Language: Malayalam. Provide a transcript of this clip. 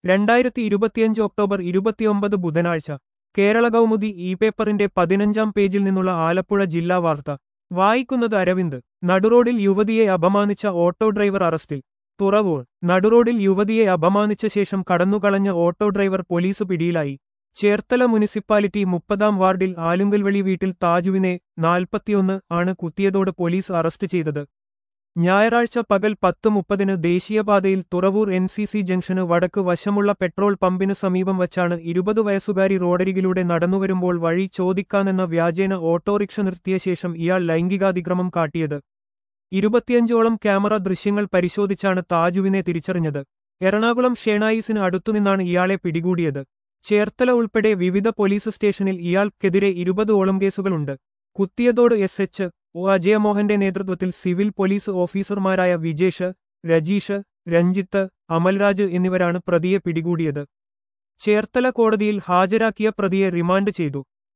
രണ്ടായിരത്തി ഇരുപത്തിയഞ്ച് ഒക്ടോബർ ഇരുപത്തിയൊമ്പത് ബുധനാഴ്ച കേരള കൗമുദി ഇ പേപ്പറിന്റെ പതിനഞ്ചാം പേജിൽ നിന്നുള്ള ആലപ്പുഴ ജില്ലാ വാർത്ത വായിക്കുന്നത് അരവിന്ദ് നടുറോഡിൽ യുവതിയെ അപമാനിച്ച ഓട്ടോ ഡ്രൈവർ അറസ്റ്റിൽ തുറവൂർ നടുറോഡിൽ യുവതിയെ അപമാനിച്ച ശേഷം കടന്നുകളഞ്ഞ ഓട്ടോ ഡ്രൈവർ പോലീസ് പിടിയിലായി ചേർത്തല മുനിസിപ്പാലിറ്റി മുപ്പതാം വാർഡിൽ ആലുങ്കൽവഴി വീട്ടിൽ താജുവിനെ നാൽപ്പത്തിയൊന്ന് ആണ് കുത്തിയതോട് പോലീസ് അറസ്റ്റ് ചെയ്തത് ഞായറാഴ്ച പകൽ പത്ത് മുപ്പതിന് ദേശീയപാതയിൽ തുറവൂർ എൻ സി സി ജംഗ്ഷന് വടക്ക് വശമുള്ള പെട്രോൾ പമ്പിന് സമീപം വച്ചാണ് ഇരുപത് വയസ്സുകാരി റോഡരികിലൂടെ നടന്നുവരുമ്പോൾ വഴി ചോദിക്കാനെന്ന വ്യാജേന ഓട്ടോറിക്ഷ നിർത്തിയ ശേഷം ഇയാൾ ലൈംഗികാതിക്രമം കാട്ടിയത് ഇരുപത്തിയഞ്ചോളം ക്യാമറ ദൃശ്യങ്ങൾ പരിശോധിച്ചാണ് താജുവിനെ തിരിച്ചറിഞ്ഞത് എറണാകുളം ഷേണായിസിന് അടുത്തുനിന്നാണ് ഇയാളെ പിടികൂടിയത് ചേർത്തല ഉൾപ്പെടെ വിവിധ പോലീസ് സ്റ്റേഷനിൽ ഇയാൾക്കെതിരെ ഇരുപതോളം കേസുകളുണ്ട് കുത്തിയതോട് എസ് എച്ച് ഒ അജയമോഹന്റെ നേതൃത്വത്തിൽ സിവിൽ പോലീസ് ഓഫീസർമാരായ വിജേഷ് രജീഷ് രഞ്ജിത്ത് അമൽരാജ് എന്നിവരാണ് പ്രതിയെ പിടികൂടിയത് ചേർത്തല കോടതിയിൽ ഹാജരാക്കിയ പ്രതിയെ റിമാൻഡ് ചെയ്തു